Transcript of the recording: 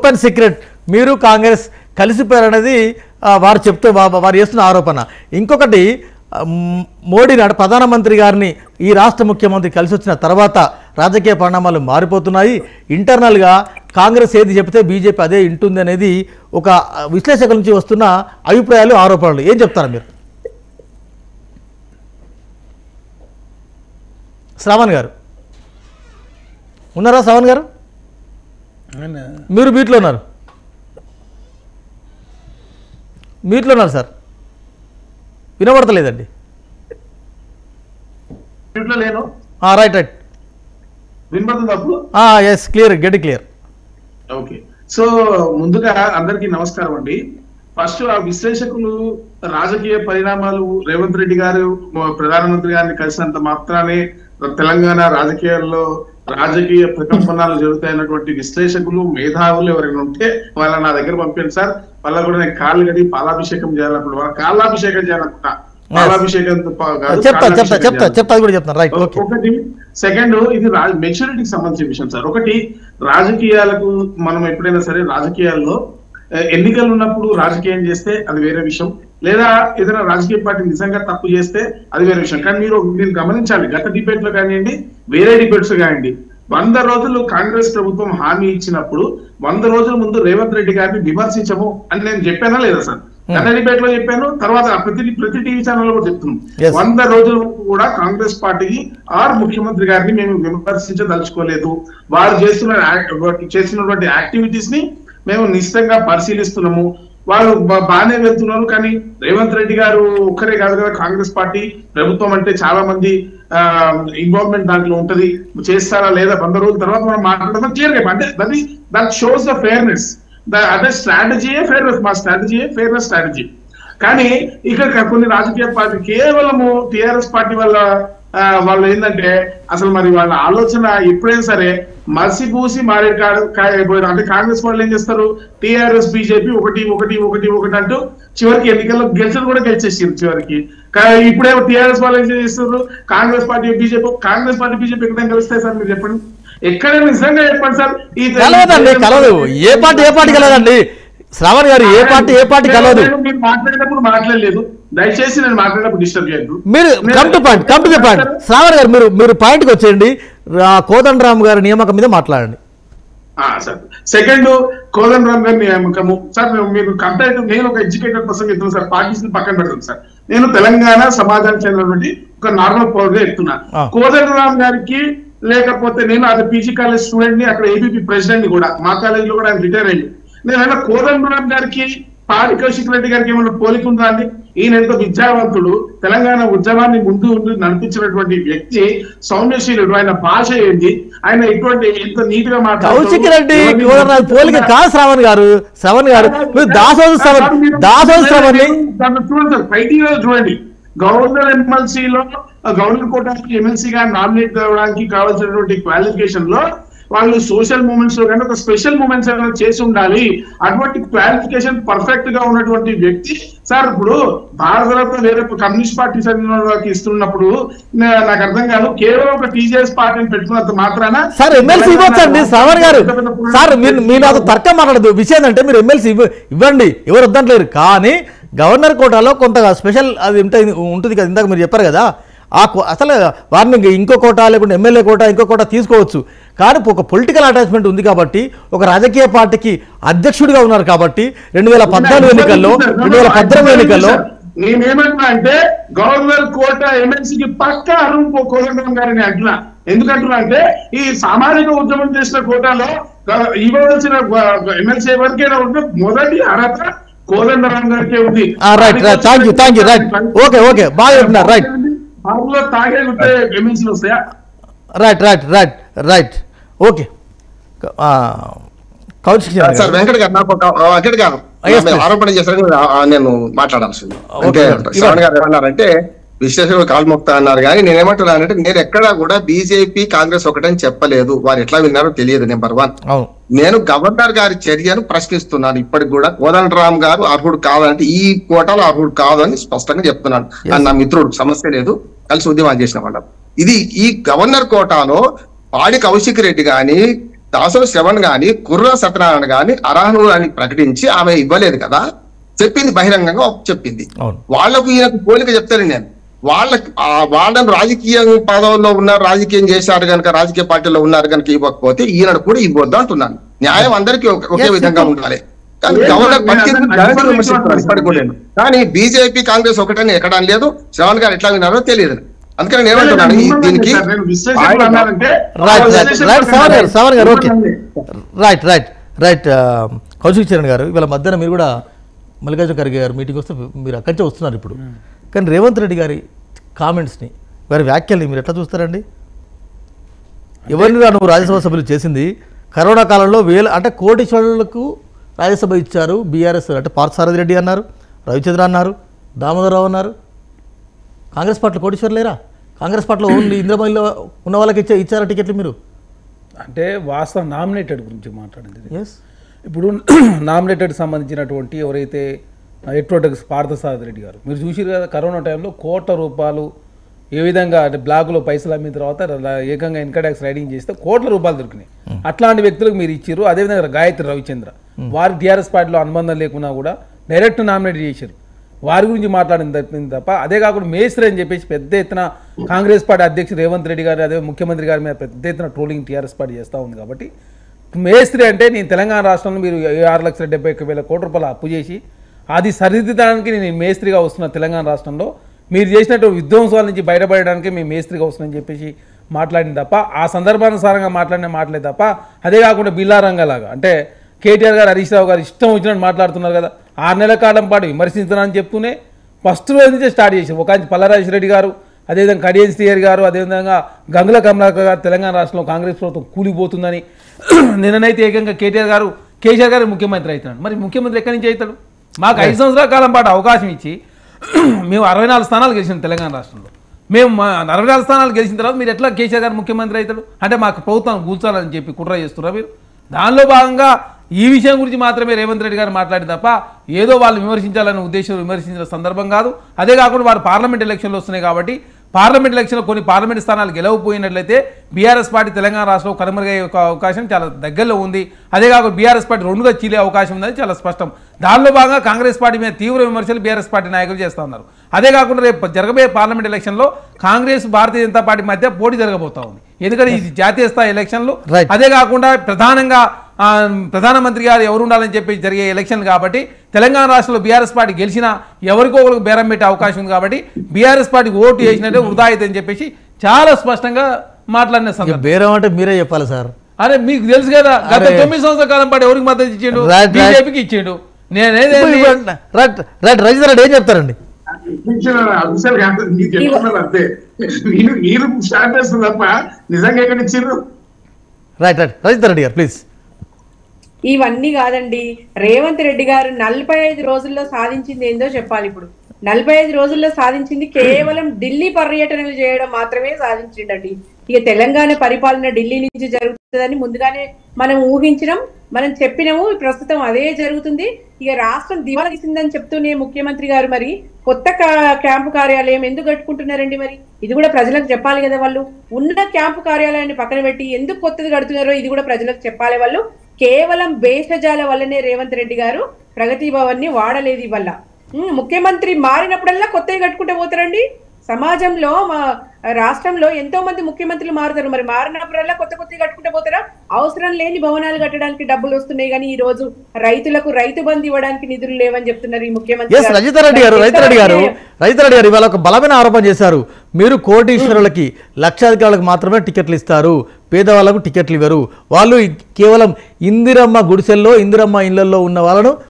Open secret మీరు కాంగ్రెస్ కలిసిపోయారనేది ఆ, వారు చెప్తూ వా- వారు చేస్తున్న ఆరోపణ ఇంకొకటి ఆ, మ్, మోడీ నాడు ప్రధానమంత్రి గారిని ఈ రాష్ట్ర ముఖ్యమంత్రి కలిసి వచ్చిన తర్వాత రాజకీయ పరిణామాలు మారిపోతున్నాయి ఇంటర్నల్గా కాంగ్రెస్ ఏది చెప్తే బీజేపీ అదే ఇంటుంది అనేది ఒక ఆ, విశ్లేషకుల నుంచి వస్తున్న అభిప్రాయాలు ఆరోపణలు ఏం చెప్తారు మీరు శ్రావణ్ గారు ఉన్నారా శ్రావణ్ గారు మీరు మీట్లో ఉన్నారు మీట్లో ఉన్నారు సార్ వినబడతలేదండి ఇంట్లో లేను రైట్ రైట్ వినపడుతుంది అప్పుడు yes clear get clear okay so ముందుగా అందరికీ నమస్కారం అండి ఫస్ట్ ఆ విశ్లేషకులు రాజకీయ పరిణామాలు రేవంత్ రెడ్డి గారు మ- ప్రధానమంత్రి గారిని కలిసినంత మాత్రానే తెలంగాణ రాజకీయాల్లో రాజకీయ ప్రకంపనాలు జరుగుతాయన్నటువంటి విశ్లేషకులు మేధావులు ఎవరైనా ఉంటే వాళ్ళ నా దగ్గర పంపించండి సార్ వాళ్ళ కూడా నేను కాళ్ళు కడి పాలాభిషేకం చేయాలనుకుంటా వాళ్ళ కాళ్ళాభిషేకం చేయాలనుకుంటా పాలాభిషేకం కాదు, చెప్తా చెప్తా కాళ్ళాభిషేకం చెప్తా చేయాలి. చెప్తా అది కూడా చెప్తాను రైట్ ఓకే ఒకటి సెకండ్ ఇది మెచ్యూరిటీకి సంబంధించిన విషయం సార్ ఒకటి రాజకీయాలకు మనం ఎప్పుడైనా సరే రాజకీయాల్లో ఆ, ఎన్నికలు ఉన్నప్పుడు రాజకీయం చేస్తే అది వేరే విషయం లేదా ఏదైనా రాజకీయ పార్టీ నిజంగా తప్పు చేస్తే అది వేరే విషయం కానీ మీరు మీరు గమనించాలి గత డిబేట్ లో కానివ్వండి వేరే డిబేట్స్ కానివ్వండి వంద రోజులు కాంగ్రెస్ ప్రభుత్వం హామీ ఇచ్చినప్పుడు వంద రోజుల ముందు రేవంత్ రెడ్డి గారిని విమర్శించము అని నేను చెప్పానా లేదా సార్ గత డిబేట్ లో చెప్పాను తర్వాత ప్రతి ప్రతి టీవీ ఛానల్ లో కూడా చెప్తున్నాను Yes. వంద రోజుల వరకు కూడా కాంగ్రెస్ పార్టీకి ఆర్ ముఖ్యమంత్రి గారిని మేము విమర్శించదలుచుకోలేదు వారు చేస్తున్న యాక్- చేస్తున్నటువంటి యాక్టివిటీస్ ని మేము నిశ్చితంగా పరిశీలిస్తున్నాము వాళ్ళు బా- బాగానే వెళ్తున్నారు కానీ రేవంత్ రెడ్డి గారు ఒక్కరే కాదు కదా కాంగ్రెస్ పార్టీ ప్రభుత్వం అంటే చాలా మంది ఇన్వాల్వ్మెంట్ దాంట్లో ఉంటది చేస్తారా లేదా వంద రోజుల తర్వాత మనం మాట్లాడదాం క్లియర్ గా అంటే that that shows the fairness అదే స్ట్రాటజీయే ఫేర్నెస్ మా స్ట్రాటజీయే ఫేర్నెస్ స్ట్రాటజీ కానీ ఇక్కడ కొన్ని రాజకీయ పార్టీ కేవలము టిఆర్ఎస్ పార్టీ వల్ల ఆ, వాళ్ళు ఏంటంటే అసలు మరి వాళ్ళ ఆలోచన ఎప్పుడైనా సరే మసిపూసి మారే కాయ అయిపోయారు అంటే కాంగ్రెస్ వాళ్ళు ఏం చేస్తారు టిఆర్ఎస్ బీజేపీ ఒకటి ఒకటి ఒకటి ఒకటి అంటూ చివరికి ఎన్నికల్లో గెలిచిన కూడా గెలిచేసారు చివరికి కా- ఇప్పుడేమో టిఆర్ఎస్ వాళ్ళు ఏం చేస్తారు Congress party BJP Congress party BJP ఎక్కడైనా కలుస్తాయి సార్ మీరు చెప్పండి ఎక్కడైనా నిజంగా చెప్పండి సార్ ఈ కలవదండి కలవదు ఏ పార్టీ ఏ పార్టీ కలవదండి శ్రావణ్ గారు ఏ పార్టీ ఏ పార్టీ కలవదు నేను మీరు మాట్లాడేటప్పుడు మాట్లాడలేదు దయచేసి నేను మాట్లాడేటప్పుడు డిస్టర్బ్ చేయద్దు మీరు come to point come to the point Shravan garu మీరు మీరు పాయింట్కి వచ్చేయండి రా- కోదండరామ్ గారి నియామకం మీద మాట్లాడండి సార్ సెకండ్ కోదన్ రామ్ గారి నియామకము సార్ మేము- మీరు కంపేర్ నేను ఒక ఎడ్యుకేటెడ్ పర్సన్ చెప్తున్నాను సార్ పార్టీస్ పక్కన పెడతాను సార్ నేను తెలంగాణ సమాజానికి చెందినటువంటి ఒక నార్మల్ పౌరుగా చెప్తున్నా ఆ. కోదన్ రామ్ గారికి లేకపోతే నేను అది పీజీ కాలేజ్ స్టూడెంట్ ని అక్కడ ఏబీపీ ప్రెసిడెంట్ ని కూడా మా కాలేజ్ లో కూడా ఆయన రిటైర్ అయ్యింది నేను అన్న కోదన్ రామ్ గారికి పాడి కౌశిక్ రెడ్డి గారికి ఏమైనా పోలిక ఉందా అండి ఈయన ఎంతో విద్యావంతుడు తెలంగాణ ఉద్యమాన్ని ముందు ఉండి నడిపించినటువంటి వ్యక్తి సౌమ్యశీలుడు ఆయన భాష ఏంటి ఆయన ఇటువంటి ఎంత నీట్ గా కౌశిక్ రెడ్డి కోదండరామ్ పోలిక కాదు శ్రావణ్ గారు శ్రవణ్ గారు మీరు దాసోజు శ్రవణ్ దాసోజు శ్రవణ్ని దాన్ని చూడండి సార్ క్రైటీరియా చూడండి గవర్నర్ ఎమ్మెల్సీలో గవర్నర్ కోటాకి ఎమ్మెల్సీ గా నామినేట్ అవ్వడానికి కావాల్సినటువంటి క్వాలిఫికేషన్ లో వాళ్ళు సోషల్ మూమెంట్స్ లో కానీ ఒక స్పెషల్ మూమెంట్స్ ఏమైనా చేసి ఉండాలి అటువంటి క్వాలిఫికేషన్ పర్ఫెక్ట్ గా ఉన్నటువంటి వ్యక్తి సార్ ఇప్పుడు భారతరత్న వేరే కమ్యూనిస్ట్ పార్టీ వాళ్ళకి ఇస్తున్నప్పుడు నా- నాకు అర్థం కాదు కేవలం ఒక టీజీఎస్ పార్టీని పెట్టుకున్నంత మాత్రాన సార్ ఎమ్మెల్సీ ఇవ్వచ్చు అండి శ్రావణ్ గారు సార్ మీరు మీ నాతో తర్కం మాట్లాడదు విషయం అంటే మీరు ఎమ్మెల్సీ ఇవ్వ ఇవ్వండి ఎవరు వద్దంటలేరు కానీ గవర్నర్ కోటాలో కొంత స్పెషల్ అది ఉంటుంది ఉంటుంది కదా ఇందాక మీరు చెప్పారు కదా ఆ కో- అసలు వారిని ఇంక ఇంకో కోట లేకుంటే ఎమ్మెల్యే కోట ఇంకో కోట తీసుకోవచ్చు కానీ ఒక పొలిటికల్ అటాచ్మెంట్ ఉంది కాబట్టి ఒక రాజకీయ పార్టీకి అధ్యక్షుడిగా ఉన్నారు కాబట్టి రెండు వేల పద్నాలుగు ఎన్నికల్లో రెండు వేల పద్దెనిమిది ఎన్నికల్లో నేనేమంటున్నా అంటే గవర్నర్ కోట ఎమ్మెల్సీకి పక్క అరుణ్ కోదండం గారిని అంటున్నా ఎందుకంటున్నా అంటే ఈ సామాజిక ఉద్యమం చేసిన కోటాలో ఆ, ఇవ్వవలసిన ఎమ్మెల్సీ ఎవరికైనా ఉంటే మొదటి అర్హత కోదండరాం గారికే ఉంది right right thank you thank you right okay okay బాగా చెప్తున్నారు రైట్ బాబులో తాగే ఉంటే ఎమ్మెల్సీలు వస్తాయా right right right right okay Kaushik Chandra sir garu. Venkat గారు నాకు ఒక ఆ, వెంకట్ గారు Yes, మీరు sir. ఆరోపణ చేశారు కదా, ఆ, నేను మాట్లాడాల్సింది Okay, అంటే sir. శ్రవణ్ గారు ఏమన్నారంటే విశ్లేషకులు కాల్మొక్త అన్నారు కానీ నేను ఏమంటున్నానంటే నేను ఎక్కడా కూడా బీజేపీ కాంగ్రెస్ ఒకటని చెప్పలేదు వారు ఎట్లా విన్నారో తెలియదు నెంబర్ వన్ అవును నేను గవర్నర్ గారి చర్యను ప్రశ్నిస్తున్నాను ఇప్పటికి కూడా కోదండరామ్ గారు అర్హుడు కాదంటే ఈ కోటాలో అర్హుడు కాదు అని స్పష్టంగా చెప్తున్నాను ఆయన నా మిత్రుడు సమస్య లేదు కలిసి ఉద్యమం చేసిన వాళ్ళం ఇది ఈ గవర్నర్ కోటాలో పాడి కౌశిక్ రెడ్డి గాని దాసరి శ్రవణ్ గాని కుర్ర సత్యనారాయణ గాని అర్హుడు అని ప్రకటించి ఆమె ఇవ్వలేదు కదా చెప్పింది బహిరంగంగా చెప్పింది అవును వాళ్లకు ఈయనకు పోలిక చెప్తాను నేను వాళ్ళకి ఆ వాళ్ళని రాజకీయ పదవుల్లో ఉన్నారు రాజకీయం చేశారు కనుక రాజకీయ పార్టీలో ఉన్నారు కనుక ఇవ్వకపోతే ఈయన కూడా ఇవ్వద్దు అంటున్నాను న్యాయం అందరికీ ఒక- ఒకే Yes, విధంగా simple. ఉండాలి కానీ Yes, గవర్నర్ sir. పనితీరును నేను జనానికి అదే విమర్శిస్తున్నారు ఇప్పటికి కూడా నేను. కానీ బీజేపీ కాంగ్రెస్ ఒకటని ఎక్కడం లేదు శ్రవణ్ గారు ఎట్లా విన్నారో తెలియదు అందుకని నేను ఏమంటున్నాను ఈ- దీనికి నేను విశ్లేషకులు అన్నారంటే రైట్ ఆ రైట్ విశ్లేషకులు రైట్ సవర్ గారు సవర్ గారు ఓకే మిమ్మల్ని right right right Kaushik Charan garu ఇవాళ మధ్యాహ్నం మీరు కూడా మల్లికార్జున ఖర్గే గారు మీటింగ్ వస్తే మీరు అక్కడి నుంచే వస్తున్నారు ఇప్పుడు కానీ రేవంత్ రెడ్డి గారి కామెంట్స్ని వారి వ్యాఖ్యల్ని మీరు ఎట్లా చూస్తారండి ఎవరిని నువ్వు రాజ్యసభ సభ్యులు చేసింది కరోనా కాలంలో వేల అంటే కోటీశ్వరులకు రాజ్యసభ ఇచ్చారు బీఆర్ఎస్ అంటే పార్థసారథి రెడ్డి అన్నారు రవిచంద్ర అన్నారు దామోదరరావు అన్నారు కాంగ్రెస్ పార్టీలో కోటీశ్వరులు లేరా కాంగ్రెస్ పార్టీలో ఓన్లీ ఇంద్రమహిలో ఉన్న వాళ్ళకి ఇచ్చే ఇచ్చారా టికెట్లు మీరు అంటే వాస్తవ నామినేటెడ్ గురించి మాట్లాడింది ఇది. ఎస్ ఇప్పుడు నామినేటెడ్ సంబంధించినటువంటి ఎవరైతే ఎట్రోటెక్స్ పార్థసారథి రెడ్డి గారు మీరు చూసిరు కదా కరోనా టైంలో కోట్ల రూపాయలు ఏ విధంగా అంటే బ్లాక్లో పైసలు అమ్మిన తర్వాత ర- ఏకంగా ఇన్కమ్ ట్యాక్స్ రైడింగ్ చేస్తే కోట్ల రూపాయలు దొరికినాయి అట్లాంటి వ్యక్తులకు మీరు ఇచ్చారు అదేవిధంగా గాయత్రి రవిచంద్ర వారి టీఆర్ఎస్ పార్టీలో అనుబంధం లేకున్నా కూడా డైరెక్ట్ నామినేట్ చేశారు వారి గురించి మాట్లాడింది తప్పింది తప్ప అదే కాకుండా మేస్త్రి అని చెప్పేసి పెద్ద ఎత్తున కాంగ్రెస్ పార్టీ అధ్యక్షుడు రేవంత్ రెడ్డి గారు అదే ముఖ్యమంత్రి గారి మీద పెద్ద ఎత్తున ట్రోలింగ్ టీఆర్ఎస్ పార్టీ చేస్తూ ఉంది కాబట్టి మేస్త్రి అంటే నేను తెలంగాణ రాష్ట్రంలో మీరు ఏ ఆరు లక్షల డెబ్బై ఒక్క వేల కోట్ల రూపాయలు అప్పు చేసి అది సరిదిద్దడానికి నేను మేస్త్రిగా వస్తున్న తెలంగాణ రాష్ట్రంలో మీరు చేసినట్టు విధ్వంసాల నుంచి బయటపడడానికి మేము మేస్త్రిగా వస్తున్నామని చెప్పేసి మాట్లాడింది తప్ప ఆ సందర్భానుసారంగా మాట్లాడిన మాటలే తప్ప అదే కాకుండా బిల్లారంగలాగా అంటే కేటీఆర్ గారు హరీష్ రావు గారు ఇష్టం వచ్చినట్టు మాట్లాడుతున్నారు కదా ఆరు నెలల కాలం పాటు విమర్శించాలని చెప్తూనే ఫస్ట్ రోజు నుంచే స్టార్ట్ చేశారు ఒక ఆయన పల్లరాజు రెడ్డి గారు అదేవిధంగా కడియన్ శ్రీహరి గారు అదేవిధంగా గంగుల కమలాకర్ గారు తెలంగాణ రాష్ట్రంలో కాంగ్రెస్ ప్రభుత్వం కూలిపోతుందని నిన్ననైతే ఏకంగా కేటీఆర్ గారు కేసీఆర్ గారు ముఖ్యమంత్రి అవుతున్నాడు మరి ముఖ్యమంత్రి ఎక్కడి నుంచి అవుతాడు మాకు ఐదు సంవత్సరాల కాలం పాటు అవకాశం ఇచ్చి మేము అరవై నాలుగు స్థానాలు గెలిచినాం తెలంగాణ రాష్ట్రంలో మేము మా అరవై నాలుగు స్థానాలు గెలిచిన తర్వాత మీరు ఎట్లా కేసీఆర్ గారు ముఖ్యమంత్రి అవుతాడు అంటే మాకు ప్రభుత్వం కూర్చోాలని చెప్పి కుట్ర చేస్తున్నారా మీరు దానిలో భాగంగా ఈ విషయం గురించి మాత్రమే రేవంత్ రెడ్డి గారు మాట్లాడి తప్ప ఏదో వాళ్ళు విమర్శించాలనే ఉద్దేశం విమర్శించిన సందర్భం కాదు అదే కాకుండా వారు పార్లమెంట్ ఎలక్షన్లు వస్తున్నాయి కాబట్టి పార్లమెంట్ ఎలక్షన్లో కొన్ని పార్లమెంట్ స్థానాలు గెలవపోయినట్లయితే బీఆర్ఎస్ పార్టీ తెలంగాణ రాష్ట్రంలో కనుమరుగయ్యే ఒక అవకాశం చాలా దగ్గరలో ఉంది అదే కాకుండా బీఆర్ఎస్ పార్టీ రెండుగా చీలే అవకాశం ఉందని చాలా స్పష్టం దానిలో భాగంగా కాంగ్రెస్ పార్టీ మీద తీవ్ర విమర్శలు బీఆర్ఎస్ పార్టీ నాయకులు చేస్తూ ఉన్నారు అదే కాకుండా రేపు జరగబోయే పార్లమెంట్ ఎలక్షన్లో కాంగ్రెస్ భారతీయ జనతా పార్టీ మధ్య పోటీ జరగబోతా ఉంది ఎందుకంటే ఇది జాతీయ స్థాయి ఎలక్షన్లు Right. అదే కాకుండా ప్రధానంగా ఆ, ప్రధానమంత్రి గారు ఎవరు ఉండాలని చెప్పి జరిగే ఎలక్షన్ కాబట్టి తెలంగాణ రాష్ట్రంలో బీఆర్ఎస్ పార్టీ గెలిచినా ఎవరికో ఒకరికి బేరం పెట్టే అవకాశం ఉంది కాబట్టి బీఆర్ఎస్ పార్టీ ఓటు వేసినట్టే వృధా అవుతుందని చెప్పేసి చాలా స్పష్టంగా మాట్లాడిన ఇక సందర్భం బేరం అంటే మీరే చెప్పాలి సార్ అరే మీకు తెలుసు కదా గత అరే. తొమ్మిది సంవత్సరాల కాలం పాటు ఎవరికి మద్దతు ఇచ్చిండు Right, right. బీజేపీకి ఇచ్చిండు నేనేది రైట్ రైట్ రజిత రెడ్డి ఏం చెప్తారండి అఫీషియల్ కాదు మీకు చెప్తున్నారు అంతే మీరు మీరు స్టార్ట్ చేస్తుంది తప్ప నిజంగా ఎక్కడ ఇచ్చారు రైట్ రైట్ రజిత రెడ్డి గారు ప్లీజ్ ఇవన్నీ కాదండి రేవంత్ రెడ్డి గారు నలభై ఐదు రోజుల్లో సాధించింది ఏందో చెప్పాలి ఇప్పుడు నలభై ఐదు రోజుల్లో సాధించింది కేవలం ఢిల్లీ పర్యటనలు చేయడం మాత్రమే సాధించిండండి ఇక తెలంగాణ పరిపాలన ఢిల్లీ నుంచి జరుగుతుందని ముందుగానే మనం ఊహించినాం మనం చెప్పినాము ప్రస్తుతం అదే జరుగుతుంది ఇక రాష్ట్రం దివాలా తీసిందని చెప్తూనే ముఖ్యమంత్రి గారు మరి కొత్త కా- క్యాంపు కార్యాలయం ఎందుకు కట్టుకుంటున్నారండి మరి ఇది కూడా ప్రజలకు చెప్పాలి కదా వాళ్ళు ఉన్న క్యాంపు కార్యాలయాన్ని పక్కన పెట్టి ఎందుకు కొత్తది కడుతున్నారో ఇది కూడా ప్రజలకు చెప్పాలి వాళ్ళు కేవలం భేషజాల వల్లనే రేవంత్ రెడ్డి గారు ప్రగతి భవన్ ని వాడలేదు వల్ల ముఖ్యమంత్రి మారినప్పుడల్లా కొత్తవి కట్టుకుంటూ పోతారండి సమాజంలో మా రాష్ట్రంలో ఎంతో మంది ముఖ్యమంత్రులు మారుతారు మరి మారినప్పుడల్లా కొత్త కొత్తవి కట్టుకుంటూ పోతారా అవసరం లేని భవనాలు కట్టడానికి డబ్బులు వస్తున్నాయి కానీ ఈ రోజు రైతులకు రైతు బంధు ఇవ్వడానికి నిధులు లేవని చెప్తున్నారు ఈ ముఖ్యమంత్రి ఎస్ గారు. రజిత రెడ్డి గారు రజిత రెడ్డి గారు రజిత రెడ్డి గారు ఇవాళ ఒక బలమైన ఆరోపణ చేశారు మీరు కోటీశ్వరులకి లక్షాధికారులకు మాత్రమే టికెట్లు ఇస్తారు పేదవాళ్ళకు టికెట్లు ఇవ్వరు వాళ్ళు కేవలం ఇందిరమ్మ గుడిసెల్లో ఇందిరమ్మ ఇళ్లలో ఉన్న వాళ్ళను